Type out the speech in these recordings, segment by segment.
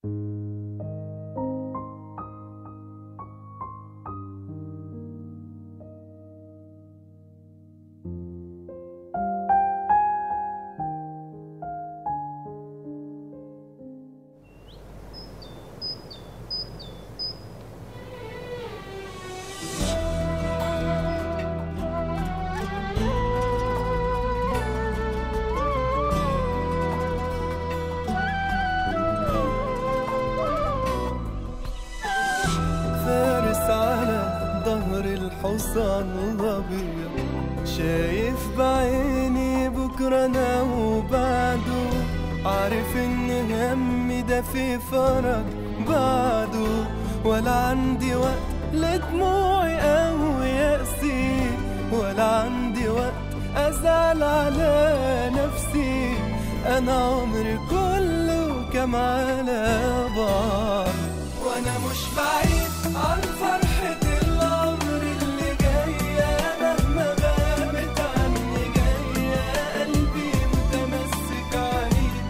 فارس على ظهر الحصان الابيض شايف بعيني بكره انا وبعده عارف ان همي ده في فرج بعده ولا عندي وقت لدموعي او يأسي ولا عندي وقت ازعل على نفسي انا عمري كله كم على بعض وانا مش بعيد عن فرحة العمر اللي جاية مهما غابت عني جاية قلبي متمسك عليك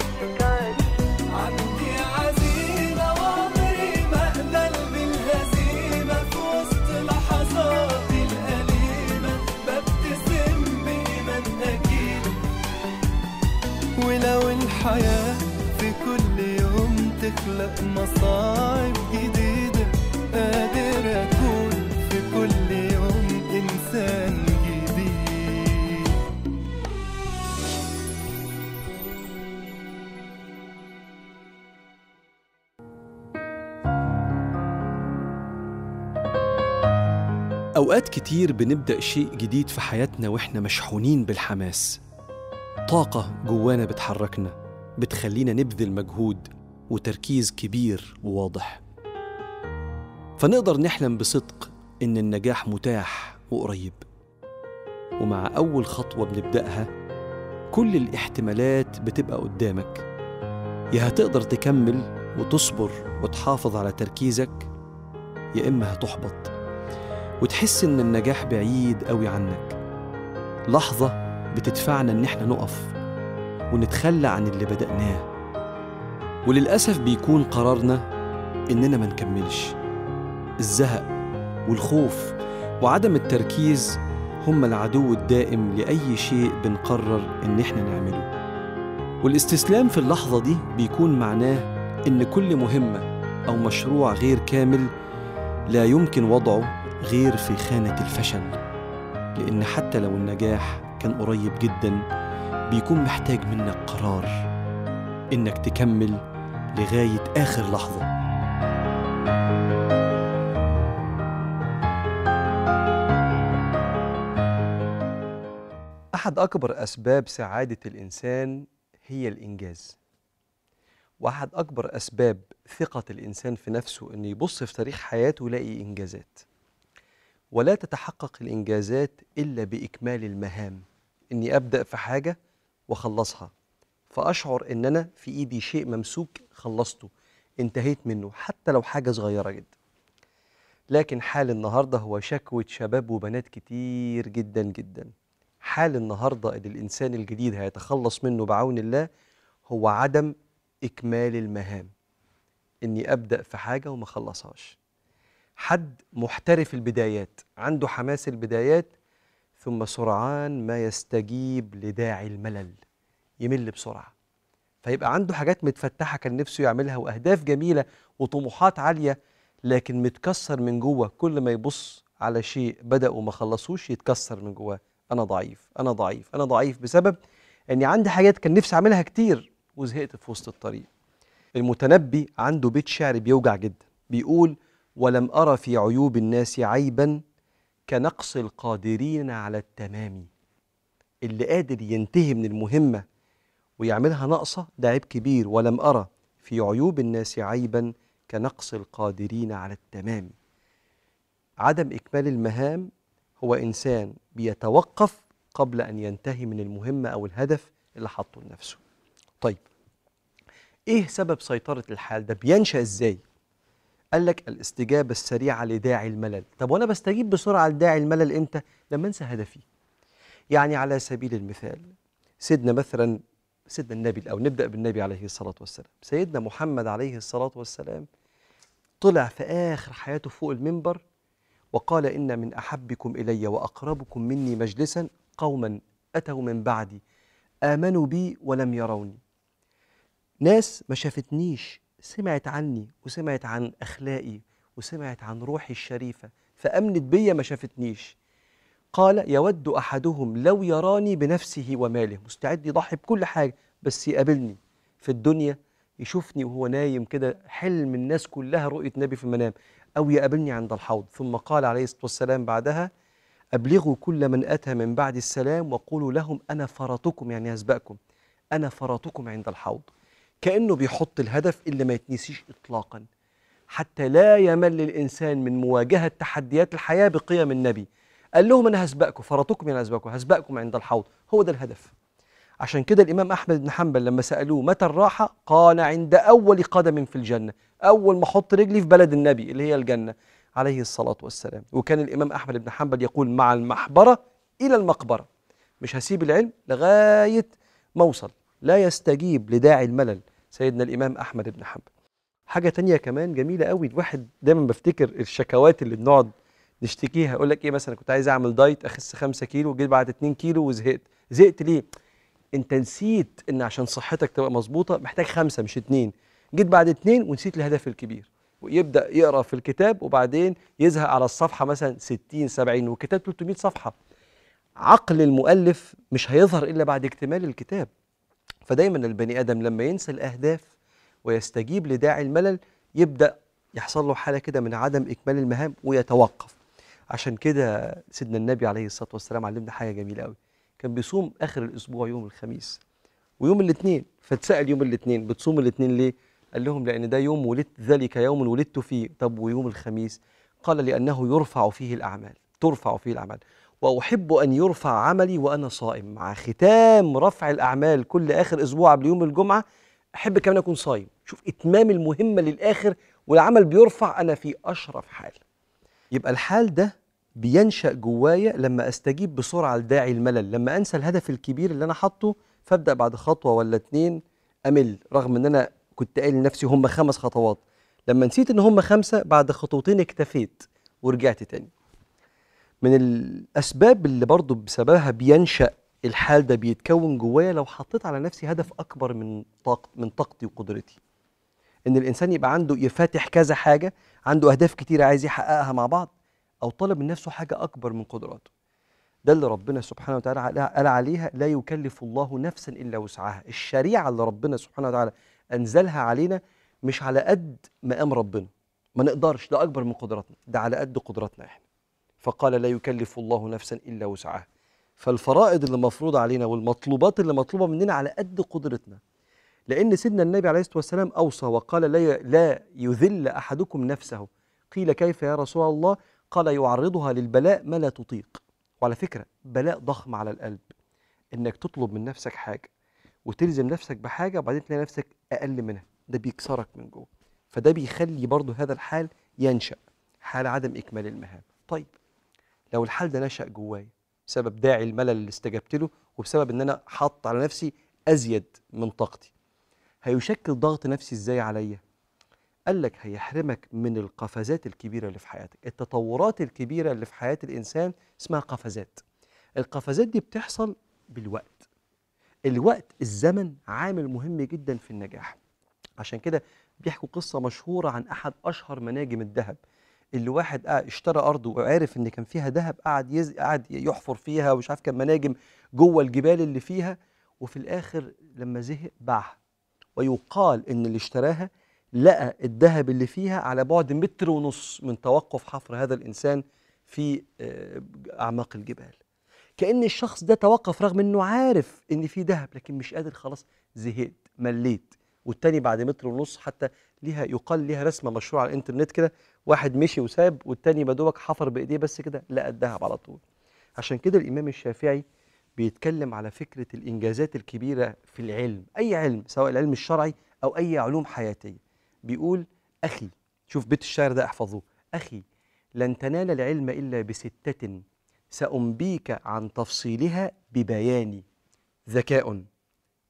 عندي عزيمة وعمري ما اقبل بالهزيمة في وسط لحظاتي الأليمة ببتسم بإيمان أكيد ولو الحياة في كل يوم تخلق مصاعب جديدة قادر أكون في كل يوم إنسان جديد أوقات كتير بنبدأ شيء جديد في حياتنا وإحنا مشحونين بالحماس طاقة جوانا بتحركنا بتخلينا نبذل مجهود وتركيز كبير وواضح فنقدر نحلم بصدق إن النجاح متاح وقريب ومع أول خطوة بنبدأها كل الاحتمالات بتبقى قدامك يا هتقدر تكمل وتصبر وتحافظ على تركيزك يا إما هتحبط وتحس إن النجاح بعيد قوي عنك لحظة بتدفعنا إن إحنا نقف ونتخلى عن اللي بدأناه وللأسف بيكون قرارنا إننا ما نكملش الزهق والخوف وعدم التركيز هم العدو الدائم لأي شيء بنقرر إن إحنا نعمله والاستسلام في اللحظة دي بيكون معناه إن كل مهمة أو مشروع غير كامل لا يمكن وضعه غير في خانة الفشل لأن حتى لو النجاح كان قريب جدا بيكون محتاج منك قرار إنك تكمل لغاية آخر لحظة أحد أكبر أسباب سعادة الإنسان هي الإنجاز وأحد أكبر أسباب ثقة الإنسان في نفسه إنه يبص في تاريخ حياته يلاقي إنجازات ولا تتحقق الإنجازات إلا بإكمال المهام إني أبدأ في حاجة وأخلصها فأشعر إن أنا في إيدي شيء ممسوك خلصته انتهيت منه حتى لو حاجة صغيرة جدا لكن حال النهاردة هو شكوى شباب وبنات كتير جدا جدا حال النهاردة اللي الإنسان الجديد هيتخلص منه بعون الله هو عدم إكمال المهام إني أبدأ في حاجة وما خلصهاش حد محترف البدايات عنده حماس البدايات ثم سرعان ما يستجيب لداعي الملل يمل بسرعة فيبقى عنده حاجات متفتحة كان نفسه يعملها وأهداف جميلة وطموحات عالية لكن متكسر من جوه كل ما يبص على شيء بدأ وما خلصوش يتكسر من جواه أنا ضعيف أنا ضعيف أنا ضعيف بسبب أني عندي حاجات كان نفسي أعملها كتير وزهقت في وسط الطريق المتنبي عنده بيت شعر بيوجع جدا بيقول ولم أرى في عيوب الناس عيبا كنقص القادرين على التمام اللي قادر ينتهي من المهمة ويعملها ناقصة ده عيب كبير ولم أرى في عيوب الناس عيبا كنقص القادرين على التمام عدم إكمال المهام هو إنسان بيتوقف قبل أن ينتهي من المهمة أو الهدف اللي حطه لنفسه طيب إيه سبب سيطرة الحال ده بينشأ إزاي قال لك الاستجابة السريعة لداعي الملل طب وأنا بستجيب بسرعة لداعي الملل إمتى لما أنسى هدفي يعني على سبيل المثال سيدنا مثلا سيدنا النبي أو نبدأ بالنبي عليه الصلاة والسلام سيدنا محمد عليه الصلاة والسلام طلع في آخر حياته فوق المنبر وقال إن من أحبكم إلي وأقربكم مني مجلسا قوما أتوا من بعدي آمنوا بي ولم يروني ناس ما شافتنيش سمعت عني وسمعت عن أخلاقي وسمعت عن روحي الشريفة فأمنت بيا ما شافتنيش قال يود أحدهم لو يراني بنفسه وماله مستعد يضحي بكل حاجة بس يقابلني في الدنيا يشوفني وهو نايم كده حلم الناس كلها رؤية نبي في المنام أو يقابلني عند الحوض ثم قال عليه الصلاة والسلام بعدها أبلغوا كل من أتى من بعد السلام وقولوا لهم أنا فرطكم يعني هسبقكم أنا فرطكم عند الحوض كأنه بيحط الهدف اللي ما يتنسيش إطلاقا حتى لا يمل الإنسان من مواجهة تحديات الحياة بقيم النبي قال لهم أنا هسبقكم فرطكم يعني هسبقكم هسبقكم عند الحوض هو ده الهدف عشان كده الإمام أحمد بن حنبل لما سألوه متى الراحة قال عند أول قدم في الجنة أول ما أحط رجلي في بلد النبي اللي هي الجنة عليه الصلاة والسلام وكان الإمام أحمد بن حنبل يقول مع المحبرة إلى المقبرة مش هسيب العلم لغاية ما أوصل لا يستجيب لداعي الملل سيدنا الإمام أحمد بن حنبل حاجة تانية كمان جميلة قوي الواحد دايما بفتكر الشكوات اللي بنقعد نشتكيها اقول لك ايه مثلا كنت عايز اعمل دايت اخس 5 كيلو وجيت بعد 2 كيلو وزهقت زهقت ليه انت نسيت ان عشان صحتك تبقى مظبوطه محتاج خمسه مش اتنين جيت بعد اتنين ونسيت الهدف الكبير ويبدا يقرا في الكتاب وبعدين يزهق على الصفحه مثلا 60 70 والكتاب 300 صفحه عقل المؤلف مش هيظهر الا بعد اكتمال الكتاب فدايما البني ادم لما ينسى الاهداف ويستجيب لداعي الملل يبدا يحصل له حاله كده من عدم اكمال المهام ويتوقف عشان كده سيدنا النبي عليه الصلاه والسلام علمنا حاجه جميله قوي كان بيصوم اخر الاسبوع يوم الخميس ويوم الاثنين فاتسال يوم الاثنين بتصوم الاثنين ليه قال لهم لان ده يوم ولدت ذلك يوم ولدت فيه طب ويوم الخميس قال لانه يرفع فيه الاعمال ترفع فيه الاعمال واحب ان يرفع عملي وانا صائم مع ختام رفع الاعمال كل اخر اسبوع قبل يوم الجمعه احب كمان اكون صايم شوف اتمام المهمه للاخر والعمل بيرفع انا في اشرف حال يبقى الحال ده بينشا جوايا لما استجيب بسرعه لداعي الملل لما انسى الهدف الكبير اللي انا حاطه فابدا بعد خطوه ولا اتنين امل رغم ان انا كنت قايل لنفسي هم خمس خطوات لما نسيت ان هم خمسه بعد خطوتين اكتفيت ورجعت تاني من الاسباب اللي برضو بسببها بينشا الحال ده بيتكون جوايا لو حطيت على نفسي هدف اكبر من طاق من طاقتي وقدرتي ان الانسان يبقى عنده يفاتح كذا حاجه عنده اهداف كتيره عايز يحققها مع بعض او طلب من نفسه حاجه اكبر من قدراته ده اللي ربنا سبحانه وتعالى قال عليها لا يكلف الله نفسا الا وسعها الشريعه اللي ربنا سبحانه وتعالى انزلها علينا مش على قد مقام ربنا ما نقدرش ده اكبر من قدراتنا ده على قد قدراتنا احنا فقال لا يكلف الله نفسا الا وسعها فالفرائض اللي مفروضه علينا والمطلوبات اللي مطلوبه مننا على قد قدرتنا لان سيدنا النبي عليه الصلاه والسلام اوصى وقال لا لا يذل احدكم نفسه قيل كيف يا رسول الله قال يعرضها للبلاء ما لا تطيق وعلى فكره بلاء ضخم على القلب انك تطلب من نفسك حاجه وتلزم نفسك بحاجه وبعدين تلاقي نفسك اقل منها ده بيكسرك من جوه فده بيخلي برضو هذا الحال ينشا حال عدم اكمال المهام طيب لو الحال ده نشا جوايا بسبب داعي الملل اللي استجبت له وبسبب ان انا حاطط على نفسي ازيد من طاقتي هيشكل ضغط نفسي ازاي عليا قال لك هيحرمك من القفزات الكبيره اللي في حياتك التطورات الكبيره اللي في حياه الانسان اسمها قفزات القفزات دي بتحصل بالوقت الوقت الزمن عامل مهم جدا في النجاح عشان كده بيحكوا قصه مشهوره عن احد اشهر مناجم الذهب اللي واحد قاعد اشترى ارض وعرف ان كان فيها ذهب قعد يز... قعد يحفر فيها ومش عارف كان مناجم جوه الجبال اللي فيها وفي الاخر لما زهق باعها ويقال ان اللي اشتراها لقى الذهب اللي فيها على بعد متر ونص من توقف حفر هذا الانسان في آه، اعماق الجبال كان الشخص ده توقف رغم انه عارف ان في ذهب لكن مش قادر خلاص زهقت مليت والتاني بعد متر ونص حتى ليها يقال ليها رسمه مشهوره على الانترنت كده واحد مشي وساب والتاني بدوبك حفر بايديه بس كده لقى الذهب على طول عشان كده الامام الشافعي بيتكلم على فكره الانجازات الكبيره في العلم اي علم سواء العلم الشرعي او اي علوم حياتيه بيقول اخي شوف بيت الشعر ده احفظوه اخي لن تنال العلم الا بسته سانبيك عن تفصيلها ببياني ذكاء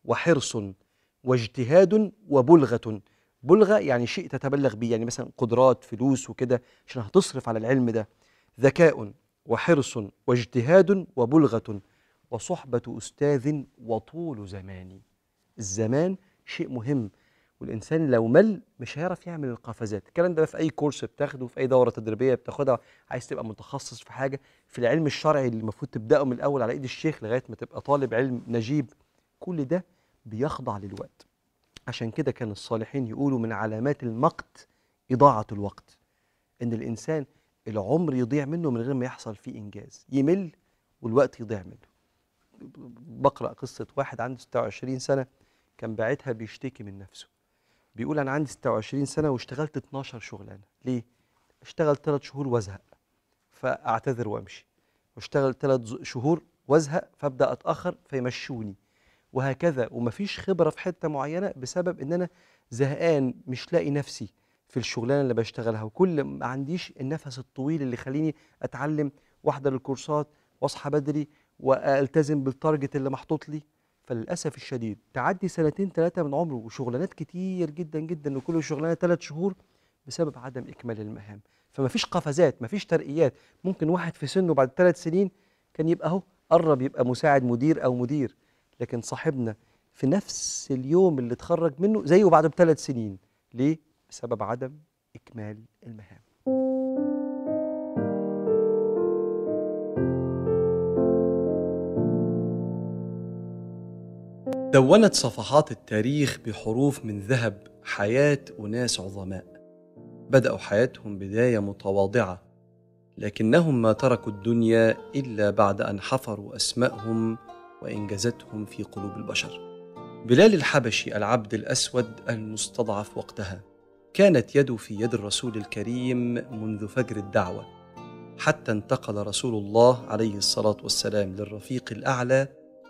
وحرص واجتهاد وبلغة بلغة يعني شيء تتبلغ به يعني مثلا قدرات فلوس وكده عشان هتصرف على العلم ده ذكاء وحرص واجتهاد وبلغة وصحبة أستاذ وطول زمان الزمان شيء مهم والإنسان لو مل مش هيعرف يعمل القفزات الكلام ده في أي كورس بتاخده في أي دورة تدريبية بتاخدها عايز تبقى متخصص في حاجة في العلم الشرعي اللي المفروض تبدأه من الأول على إيد الشيخ لغاية ما تبقى طالب علم نجيب كل ده بيخضع للوقت عشان كده كان الصالحين يقولوا من علامات المقت إضاعة الوقت إن الإنسان العمر يضيع منه من غير ما يحصل فيه إنجاز يمل والوقت يضيع منه بقرأ قصة واحد عنده 26 سنة كان باعتها بيشتكي من نفسه بيقول أنا عندي 26 سنة واشتغلت 12 شغلانة ليه؟ اشتغل 3 شهور وازهق فأعتذر وأمشي واشتغل 3 شهور وازهق فأبدأ أتأخر فيمشوني وهكذا ومفيش خبرة في حتة معينة بسبب إن أنا زهقان مش لاقي نفسي في الشغلانة اللي بشتغلها وكل ما عنديش النفس الطويل اللي يخليني أتعلم وأحضر الكورسات وأصحى بدري والتزم بالتارجت اللي محطوط لي فللاسف الشديد تعدي سنتين ثلاثه من عمره وشغلانات كتير جدا جدا وكل شغلانه ثلاث شهور بسبب عدم اكمال المهام فما فيش قفزات ما فيش ترقيات ممكن واحد في سنه بعد ثلاث سنين كان يبقى اهو قرب يبقى مساعد مدير او مدير لكن صاحبنا في نفس اليوم اللي اتخرج منه زيه بعده بثلاث سنين ليه بسبب عدم اكمال المهام دونت صفحات التاريخ بحروف من ذهب حياة أناس عظماء بدأوا حياتهم بداية متواضعة لكنهم ما تركوا الدنيا إلا بعد أن حفروا أسماءهم وإنجازتهم في قلوب البشر بلال الحبشي العبد الأسود المستضعف وقتها كانت يده في يد الرسول الكريم منذ فجر الدعوة حتى انتقل رسول الله عليه الصلاة والسلام للرفيق الأعلى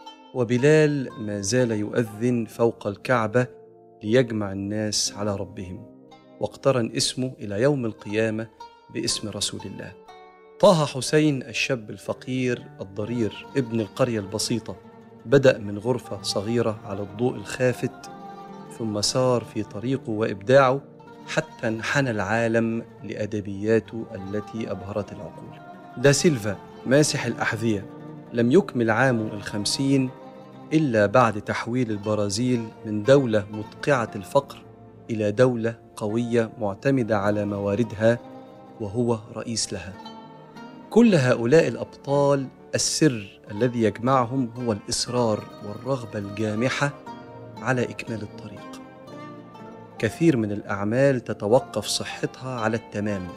وبلال ما زال يؤذن فوق الكعبه ليجمع الناس على ربهم واقترن اسمه الى يوم القيامه باسم رسول الله طه حسين الشاب الفقير الضرير ابن القريه البسيطه بدا من غرفه صغيره على الضوء الخافت ثم سار في طريقه وابداعه حتى انحنى العالم لادبياته التي ابهرت العقول دا سيلفا ماسح الاحذيه لم يكمل عامه الخمسين إلا بعد تحويل البرازيل من دولة مدقعة الفقر إلى دولة قوية معتمدة على مواردها وهو رئيس لها. كل هؤلاء الأبطال السر الذي يجمعهم هو الإصرار والرغبة الجامحة على إكمال الطريق. كثير من الأعمال تتوقف صحتها على التمام،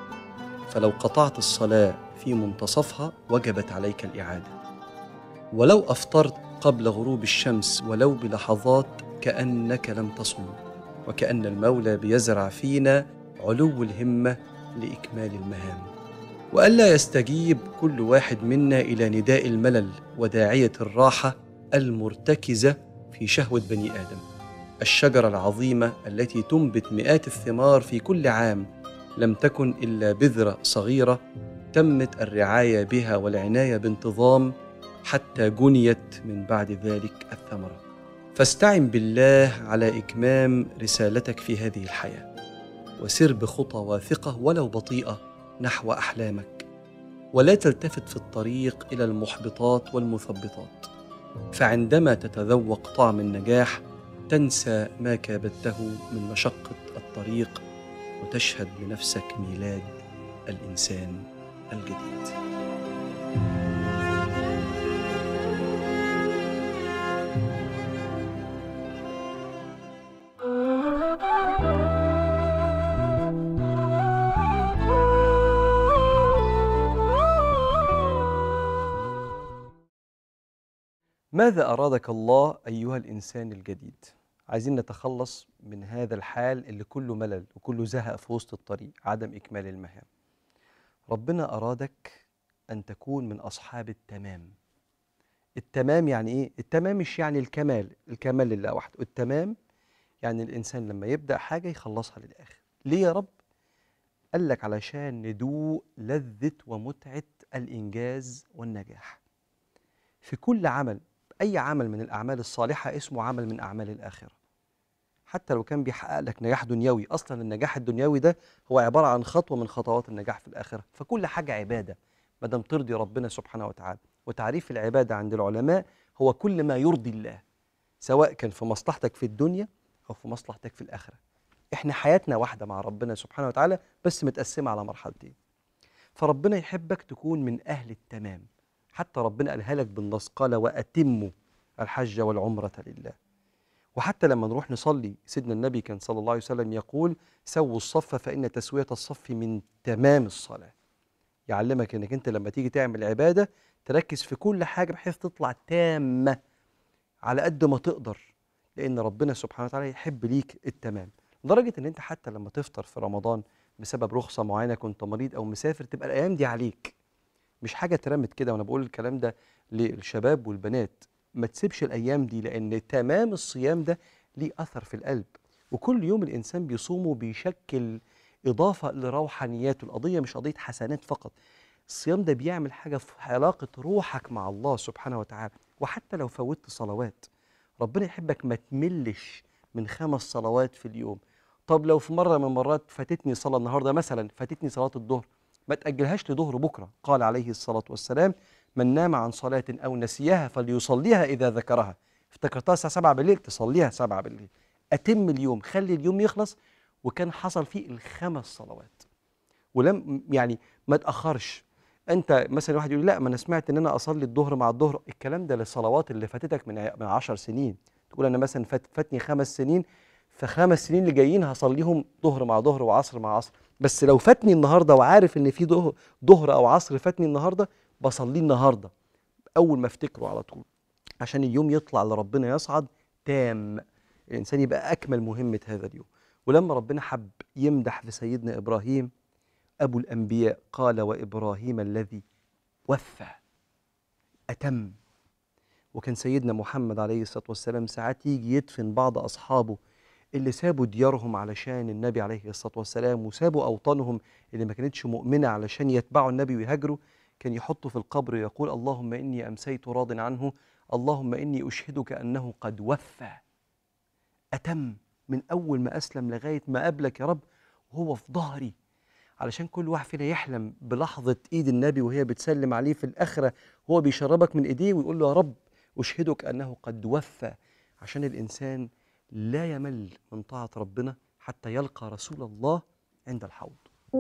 فلو قطعت الصلاة في منتصفها وجبت عليك الإعادة. ولو أفطرت قبل غروب الشمس ولو بلحظات كانك لم تصم وكان المولى بيزرع فينا علو الهمه لاكمال المهام والا يستجيب كل واحد منا الى نداء الملل وداعيه الراحه المرتكزه في شهوه بني ادم الشجره العظيمه التي تنبت مئات الثمار في كل عام لم تكن الا بذره صغيره تمت الرعايه بها والعنايه بانتظام حتى جنيت من بعد ذلك الثمره فاستعن بالله على اتمام رسالتك في هذه الحياه وسر بخطى واثقه ولو بطيئه نحو احلامك ولا تلتفت في الطريق الى المحبطات والمثبطات فعندما تتذوق طعم النجاح تنسى ما كابدته من مشقه الطريق وتشهد لنفسك ميلاد الانسان الجديد ماذا أرادك الله أيها الإنسان الجديد؟ عايزين نتخلص من هذا الحال اللي كله ملل وكله زهق في وسط الطريق عدم إكمال المهام ربنا أرادك أن تكون من أصحاب التمام التمام يعني إيه؟ التمام مش يعني الكمال الكمال لله وحده التمام يعني الإنسان لما يبدأ حاجة يخلصها للآخر ليه يا رب؟ قال لك علشان ندوق لذة ومتعة الإنجاز والنجاح في كل عمل أي عمل من الأعمال الصالحة اسمه عمل من أعمال الآخرة حتى لو كان بيحقق لك نجاح دنيوي أصلا النجاح الدنيوي ده هو عبارة عن خطوة من خطوات النجاح في الآخرة فكل حاجة عبادة ما دام ترضي ربنا سبحانه وتعالى وتعريف العبادة عند العلماء هو كل ما يرضي الله سواء كان في مصلحتك في الدنيا أو في مصلحتك في الآخرة احنا حياتنا واحدة مع ربنا سبحانه وتعالى بس متقسمة على مرحلتين فربنا يحبك تكون من أهل التمام حتى ربنا قالها لك بالنص قال وأتموا الحج والعمرة لله وحتى لما نروح نصلي سيدنا النبي كان صلى الله عليه وسلم يقول سووا الصف فإن تسوية الصف من تمام الصلاة يعلمك انك انت لما تيجي تعمل عبادة تركز في كل حاجة بحيث تطلع تامة على قد ما تقدر لأن ربنا سبحانه وتعالى يحب ليك التمام لدرجة ان انت حتى لما تفطر في رمضان بسبب رخصة معينة كنت مريض أو مسافر تبقى الأيام دي عليك مش حاجة اترمت كده وأنا بقول الكلام ده للشباب والبنات ما تسيبش الأيام دي لأن تمام الصيام ده ليه أثر في القلب وكل يوم الإنسان بيصومه بيشكل إضافة لروحانياته القضية مش قضية حسنات فقط الصيام ده بيعمل حاجة في علاقة روحك مع الله سبحانه وتعالى وحتى لو فوتت صلوات ربنا يحبك ما تملش من خمس صلوات في اليوم طب لو في مرة من المرات فاتتني صلاة النهاردة مثلا فاتتني صلاة الظهر ما تأجلهاش لظهر بكرة قال عليه الصلاة والسلام من نام عن صلاة أو نسيها فليصليها إذا ذكرها افتكرتها الساعة 7 بالليل تصليها 7 بالليل أتم اليوم خلي اليوم يخلص وكان حصل فيه الخمس صلوات ولم يعني ما تأخرش انت مثلا واحد يقول لا ما انا سمعت ان انا اصلي الظهر مع الظهر الكلام ده للصلوات اللي فاتتك من من 10 سنين تقول انا مثلا فات فاتني خمس سنين فخمس سنين اللي جايين هصليهم ظهر مع ظهر وعصر مع عصر بس لو فاتني النهارده وعارف ان في ظهر ظهر او عصر فاتني النهارده بصليه النهارده اول ما افتكره على طول عشان اليوم يطلع لربنا يصعد تام الانسان يبقى اكمل مهمه هذا اليوم ولما ربنا حب يمدح في سيدنا ابراهيم ابو الانبياء قال وابراهيم الذي وفى اتم وكان سيدنا محمد عليه الصلاه والسلام ساعات يجي يدفن بعض اصحابه اللي سابوا ديارهم علشان النبي عليه الصلاه والسلام وسابوا اوطانهم اللي ما كانتش مؤمنه علشان يتبعوا النبي ويهاجروا كان يحطه في القبر ويقول اللهم اني امسيت راض عنه اللهم اني اشهدك انه قد وفى اتم من اول ما اسلم لغايه ما قابلك يا رب وهو في ظهري علشان كل واحد فينا يحلم بلحظه ايد النبي وهي بتسلم عليه في الاخره وهو بيشربك من ايديه ويقول له يا رب اشهدك انه قد وفى عشان الانسان لا يمل من طاعه ربنا حتى يلقى رسول الله عند الحوض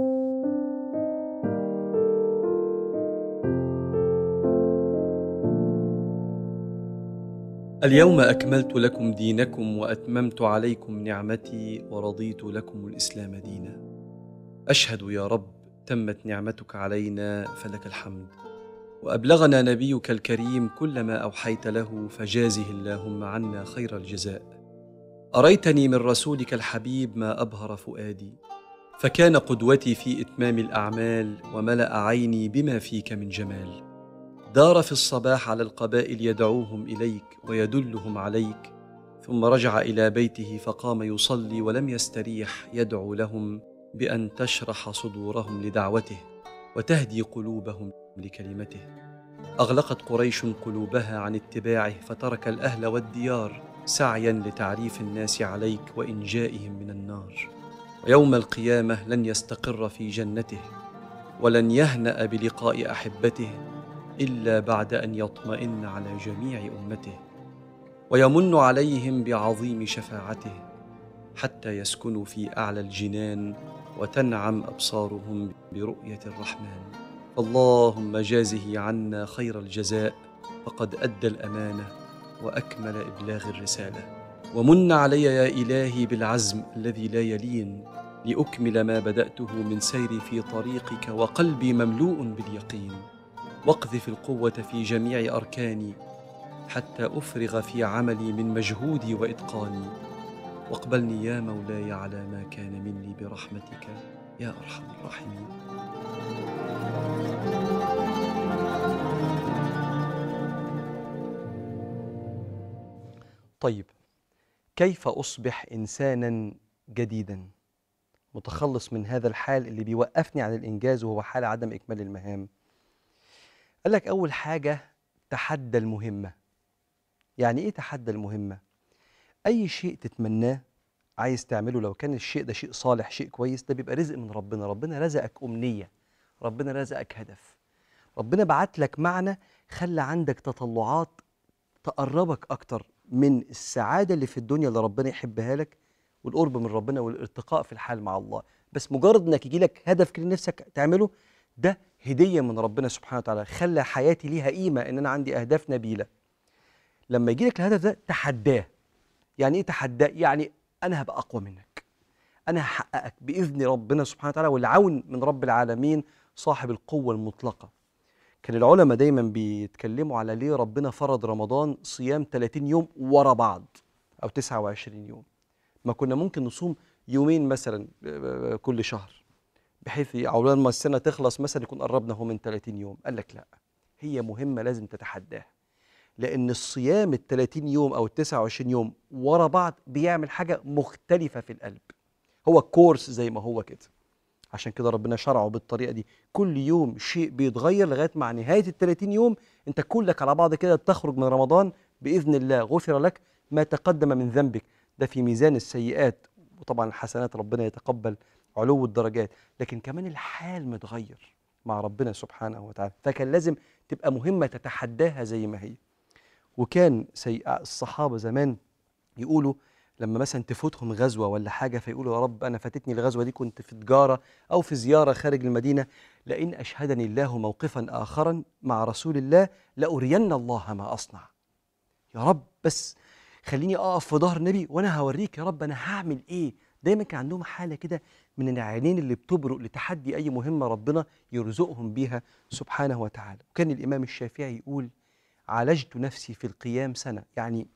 اليوم اكملت لكم دينكم واتممت عليكم نعمتي ورضيت لكم الاسلام دينا اشهد يا رب تمت نعمتك علينا فلك الحمد وابلغنا نبيك الكريم كل ما اوحيت له فجازه اللهم عنا خير الجزاء اريتني من رسولك الحبيب ما ابهر فؤادي فكان قدوتي في اتمام الاعمال وملا عيني بما فيك من جمال دار في الصباح على القبائل يدعوهم اليك ويدلهم عليك ثم رجع الى بيته فقام يصلي ولم يستريح يدعو لهم بان تشرح صدورهم لدعوته وتهدي قلوبهم لكلمته اغلقت قريش قلوبها عن اتباعه فترك الاهل والديار سعيا لتعريف الناس عليك وانجائهم من النار ويوم القيامه لن يستقر في جنته ولن يهنا بلقاء احبته الا بعد ان يطمئن على جميع امته ويمن عليهم بعظيم شفاعته حتى يسكنوا في اعلى الجنان وتنعم ابصارهم برؤيه الرحمن اللهم جازه عنا خير الجزاء فقد ادى الامانه واكمل ابلاغ الرساله ومن علي يا الهي بالعزم الذي لا يلين لاكمل ما بداته من سيري في طريقك وقلبي مملوء باليقين واقذف القوه في جميع اركاني حتى افرغ في عملي من مجهودي واتقاني واقبلني يا مولاي على ما كان مني برحمتك يا ارحم الراحمين طيب كيف اصبح انسانا جديدا متخلص من هذا الحال اللي بيوقفني عن الانجاز وهو حال عدم اكمال المهام قال لك اول حاجه تحدى المهمه يعني ايه تحدى المهمه اي شيء تتمناه عايز تعمله لو كان الشيء ده شيء صالح شيء كويس ده بيبقى رزق من ربنا ربنا رزقك امنيه ربنا رزقك هدف ربنا بعت لك معنى خلى عندك تطلعات تقربك اكتر من السعاده اللي في الدنيا اللي ربنا يحبها لك والقرب من ربنا والارتقاء في الحال مع الله بس مجرد انك يجي لك هدف كده نفسك تعمله ده هديه من ربنا سبحانه وتعالى خلى حياتي ليها قيمه ان انا عندي اهداف نبيله لما يجي لك الهدف ده تحداه يعني ايه تحداه يعني انا هبقى اقوى منك انا هحققك باذن ربنا سبحانه وتعالى والعون من رب العالمين صاحب القوه المطلقه كان العلماء دايما بيتكلموا على ليه ربنا فرض رمضان صيام 30 يوم ورا بعض او 29 يوم ما كنا ممكن نصوم يومين مثلا كل شهر بحيث عقبال ما السنه تخلص مثلا يكون قربنا هو من 30 يوم قال لك لا هي مهمه لازم تتحداها لان الصيام ال 30 يوم او ال 29 يوم ورا بعض بيعمل حاجه مختلفه في القلب هو كورس زي ما هو كده عشان كده ربنا شرعه بالطريقه دي كل يوم شيء بيتغير لغايه مع نهايه ال 30 يوم انت كلك على بعض كده تخرج من رمضان باذن الله غفر لك ما تقدم من ذنبك ده في ميزان السيئات وطبعا الحسنات ربنا يتقبل علو الدرجات لكن كمان الحال متغير مع ربنا سبحانه وتعالى فكان لازم تبقى مهمة تتحداها زي ما هي وكان سي... الصحابة زمان يقولوا لما مثلا تفوتهم غزوة ولا حاجة فيقولوا يا رب أنا فاتتني الغزوة دي كنت في تجارة أو في زيارة خارج المدينة لئن أشهدني الله موقفا آخرا مع رسول الله لأرين الله ما أصنع يا رب بس خليني أقف في ظهر النبي وأنا هوريك يا رب أنا هعمل إيه دايما كان عندهم حالة كده من العينين اللي بتبرق لتحدي أي مهمة ربنا يرزقهم بيها سبحانه وتعالى وكان الإمام الشافعي يقول عالجت نفسي في القيام سنة يعني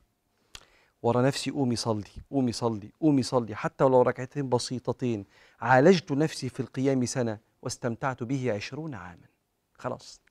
ورا نفسي قومي صلي قومي صلي قومي صلي حتى ولو ركعتين بسيطتين عالجت نفسي في القيام سنة واستمتعت به عشرون عاما خلاص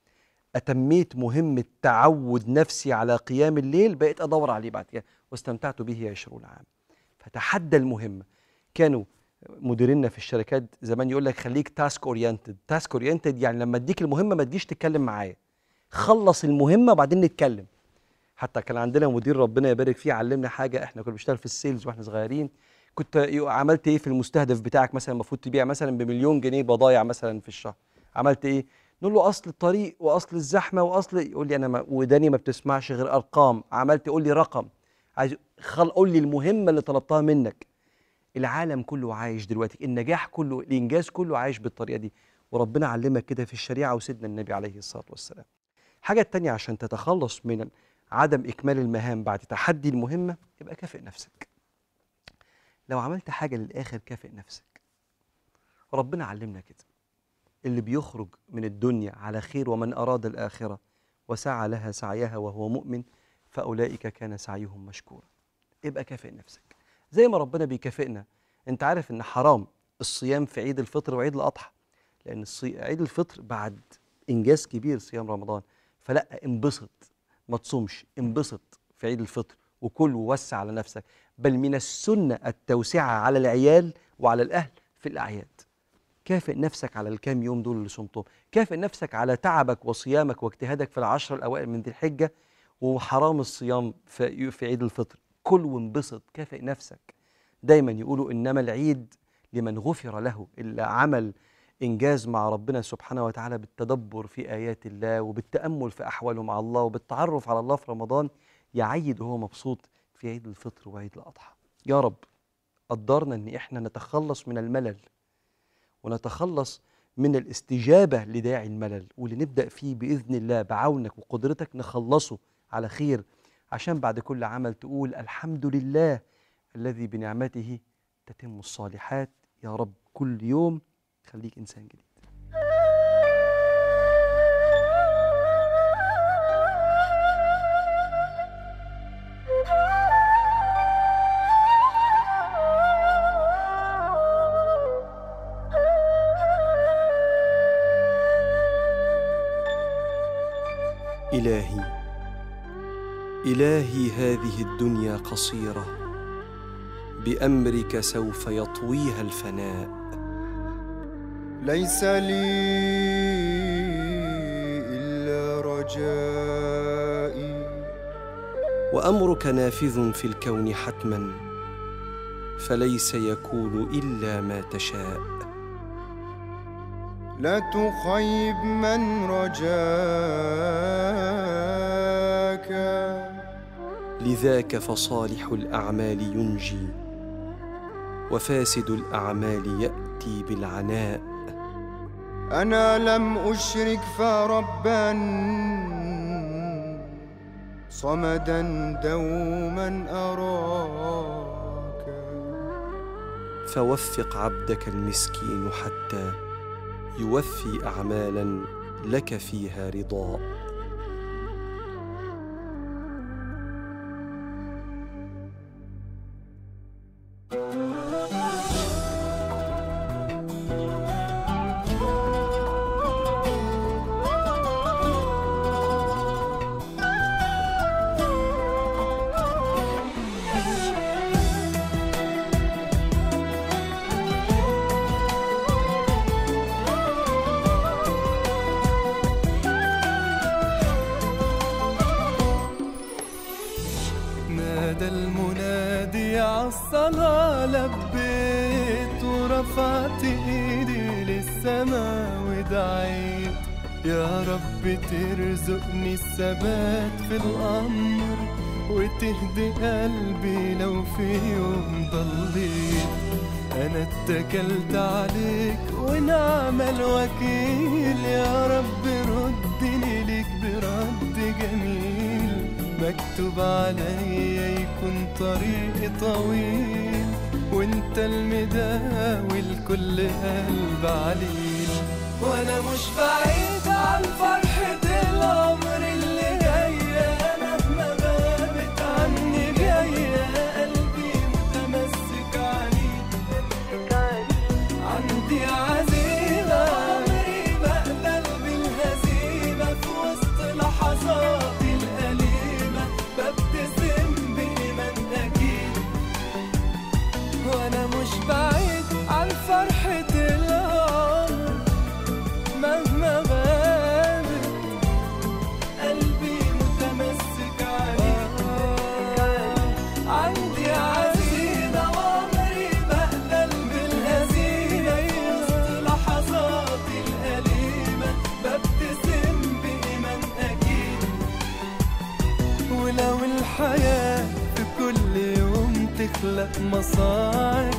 أتميت مهمة تعود نفسي على قيام الليل بقيت أدور عليه بعد كده واستمتعت به عشرون عاما فتحدى المهمة كانوا مديريننا في الشركات زمان يقول لك خليك تاسك اورينتد تاسك اورينتد يعني لما اديك المهمه ما تجيش تتكلم معايا خلص المهمه وبعدين نتكلم حتى كان عندنا مدير ربنا يبارك فيه علمنا حاجه احنا كنا بنشتغل في السيلز واحنا صغيرين كنت يو- عملت ايه في المستهدف بتاعك مثلا المفروض تبيع مثلا بمليون جنيه بضايع مثلا في الشهر عملت ايه نقول له اصل الطريق واصل الزحمه واصل يقول لي انا ما وداني ما بتسمعش غير ارقام عملت يقول لي رقم عايز خل قول لي المهمه اللي طلبتها منك العالم كله عايش دلوقتي النجاح كله الانجاز كله عايش بالطريقه دي وربنا علمك كده في الشريعه وسيدنا النبي عليه الصلاه والسلام الحاجه التانية عشان تتخلص من عدم اكمال المهام بعد تحدي المهمه يبقى كافئ نفسك لو عملت حاجه للاخر كافئ نفسك ربنا علمنا كده اللي بيخرج من الدنيا على خير ومن اراد الاخره وسعى لها سعيها وهو مؤمن فاولئك كان سعيهم مشكورا يبقى كافئ نفسك زي ما ربنا بيكافئنا انت عارف ان حرام الصيام في عيد الفطر وعيد الاضحى لان الصي... عيد الفطر بعد انجاز كبير صيام رمضان فلا انبسط ما تصومش انبسط في عيد الفطر وكل ووسع على نفسك بل من السنه التوسعه على العيال وعلى الاهل في الاعياد كافئ نفسك على الكام يوم دول اللي صمتهم كافئ نفسك على تعبك وصيامك واجتهادك في العشر الاوائل من ذي الحجه وحرام الصيام في في عيد الفطر كل وانبسط كافئ نفسك دايما يقولوا انما العيد لمن غفر له اللي عمل انجاز مع ربنا سبحانه وتعالى بالتدبر في ايات الله وبالتامل في احواله مع الله وبالتعرف على الله في رمضان يعيد وهو مبسوط في عيد الفطر وعيد الاضحى يا رب قدرنا ان احنا نتخلص من الملل ونتخلص من الاستجابه لداعي الملل واللي نبدا فيه باذن الله بعونك وقدرتك نخلصه على خير عشان بعد كل عمل تقول الحمد لله الذي بنعمته تتم الصالحات يا رب كل يوم خليك انسان جديد إلهي إلهي هذه الدنيا قصيرة بأمرك سوف يطويها الفناء ليس لي إلا رجائي وامرك نافذ في الكون حتما فليس يكون الا ما تشاء لا تخيب من رجاك لذاك فصالح الاعمال ينجي وفاسد الاعمال ياتي بالعناء أنا لم أشرك فربا صمدا دوما أراك فوفق عبدك المسكين حتى يوفي اعمالا لك فيها رضاء نادى المنادي عالصلاة لبيت ورفعت ايدي للسما ودعيت يا رب ترزقني الثبات في الأمر وتهدي قلبي لو في يوم ضليت أنا اتكلت عليك ونعم الوكيل يا رب ردني ليك برد جميل مكتوب عليا يكون طريقي طويل وانت المداوي لكل قلب عليل وانا مش بعيد عن فرحة العمر اللي جاية مهما غابت عني جاية قلبي متمسك عليك عندي عزيمة عمري بقبل بالهزيمة في وسط لحظاتي الأليمة ببتسم بإيمان أكيد وأنا مش بعيد عن فرحة العمر مهما غابت قلبي متمسك عليك عندي عزيمة وعمري بقبل بالهزيمة في وسط لحظاتي الأليمة ببتسم بإيمان أكيد ولو الحياة في كل يوم تخلق مصاعب